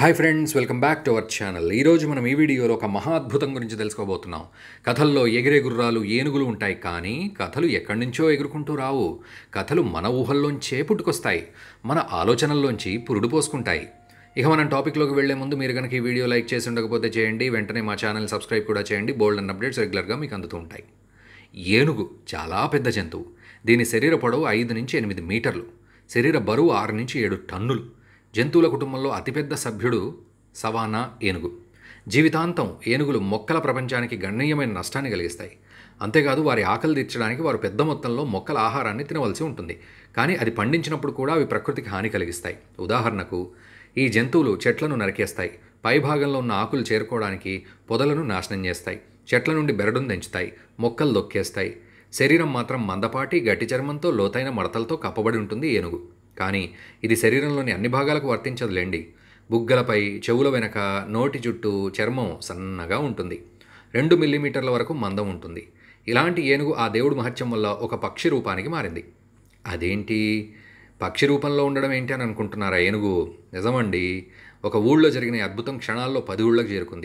hi friends welcome back to our channel ఈరోజు మనం ఈ వీడియోలో ఒక మహా అద్భుతం గురించి తెలుసుకోబోతున్నాం కథల్లో ఎగిరే గుర్రాలు ఏనుగులు ఉంటాయి కానీ కథలు ఎక్కడి నుంచో ఎగురుకుంటూ రావు కథలు మన ఊహల్లోంచే పుట్టుకొస్తాయి మన ఆలోచనల్లోంచి పురుడు పోసుకుంటాయి ఇక మనం టాపిక్లోకి వెళ్లే ముందు మీరు కనుక ఈ వీడియో లైక్ చేసి ఉండకపోతే చేయండి వెంటనే మా ఛానల్ సబ్స్క్రైబ్ కూడా చేయండి బోల్డ్ అండ్ అప్డేట్స్ రెగ్యులర్గా మీకు అందుతూ ఉంటాయి ఏనుగు చాలా పెద్ద జంతువు దీని శరీర పొడవు ఐదు నుంచి ఎనిమిది మీటర్లు శరీర బరువు ఆరు నుంచి ఏడు టన్నులు జంతువుల కుటుంబంలో అతిపెద్ద సభ్యుడు సవానా ఏనుగు జీవితాంతం ఏనుగులు మొక్కల ప్రపంచానికి గణనీయమైన నష్టాన్ని కలిగిస్తాయి అంతేకాదు వారి ఆకలి తీర్చడానికి వారు పెద్ద మొత్తంలో మొక్కల ఆహారాన్ని తినవలసి ఉంటుంది కానీ అది పండించినప్పుడు కూడా అవి ప్రకృతికి హాని కలిగిస్తాయి ఉదాహరణకు ఈ జంతువులు చెట్లను నరికేస్తాయి పైభాగంలో ఉన్న ఆకులు చేరుకోవడానికి పొదలను నాశనం చేస్తాయి చెట్ల నుండి బెరడును తెంచుతాయి మొక్కలు దొక్కేస్తాయి శరీరం మాత్రం మందపాటి గట్టి చర్మంతో లోతైన మడతలతో కప్పబడి ఉంటుంది ఏనుగు కానీ ఇది శరీరంలోని అన్ని భాగాలకు వర్తించదులేండి బుగ్గలపై చెవుల వెనక నోటి చుట్టూ చర్మం సన్నగా ఉంటుంది రెండు మిల్లీమీటర్ల వరకు మందం ఉంటుంది ఇలాంటి ఏనుగు ఆ దేవుడి మహత్యం వల్ల ఒక పక్షి రూపానికి మారింది అదేంటి పక్షి రూపంలో ఉండడం ఏంటి అని అనుకుంటున్నారా ఏనుగు నిజమండి ఒక ఊళ్ళో జరిగిన ఈ అద్భుతం క్షణాల్లో పది ఊళ్ళకి చేరుకుంది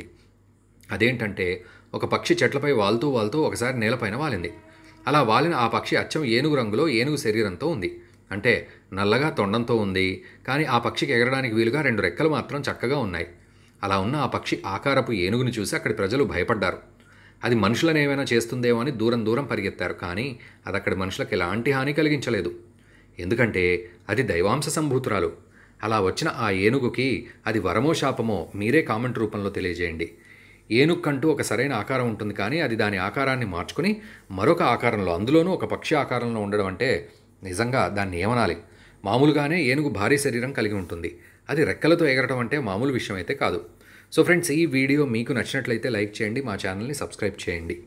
అదేంటంటే ఒక పక్షి చెట్లపై వాలుతూ వాలుతూ ఒకసారి నేలపైన వాలింది అలా వాలిన ఆ పక్షి అచ్చం ఏనుగు రంగులో ఏనుగు శరీరంతో ఉంది అంటే నల్లగా తొండంతో ఉంది కానీ ఆ పక్షికి ఎగరడానికి వీలుగా రెండు రెక్కలు మాత్రం చక్కగా ఉన్నాయి అలా ఉన్న ఆ పక్షి ఆకారపు ఏనుగుని చూసి అక్కడి ప్రజలు భయపడ్డారు అది మనుషులను ఏమైనా చేస్తుందేమో అని దూరం దూరం పరిగెత్తారు కానీ అది అక్కడి మనుషులకు ఎలాంటి హాని కలిగించలేదు ఎందుకంటే అది దైవాంశ సంభూతురాలు అలా వచ్చిన ఆ ఏనుగుకి అది వరమో శాపమో మీరే కామెంట్ రూపంలో తెలియజేయండి ఏనుక్కంటూ ఒక సరైన ఆకారం ఉంటుంది కానీ అది దాని ఆకారాన్ని మార్చుకుని మరొక ఆకారంలో అందులోనూ ఒక పక్షి ఆకారంలో ఉండడం అంటే నిజంగా దాన్ని ఏమనాలి మామూలుగానే ఏనుగు భారీ శరీరం కలిగి ఉంటుంది అది రెక్కలతో ఎగరటం అంటే మామూలు విషయం అయితే కాదు సో ఫ్రెండ్స్ ఈ వీడియో మీకు నచ్చినట్లయితే లైక్ చేయండి మా ఛానల్ని సబ్స్క్రైబ్ చేయండి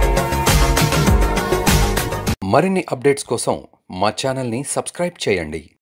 మరిన్ని అప్డేట్స్ కోసం మా ఛానల్ని సబ్స్క్రైబ్ చేయండి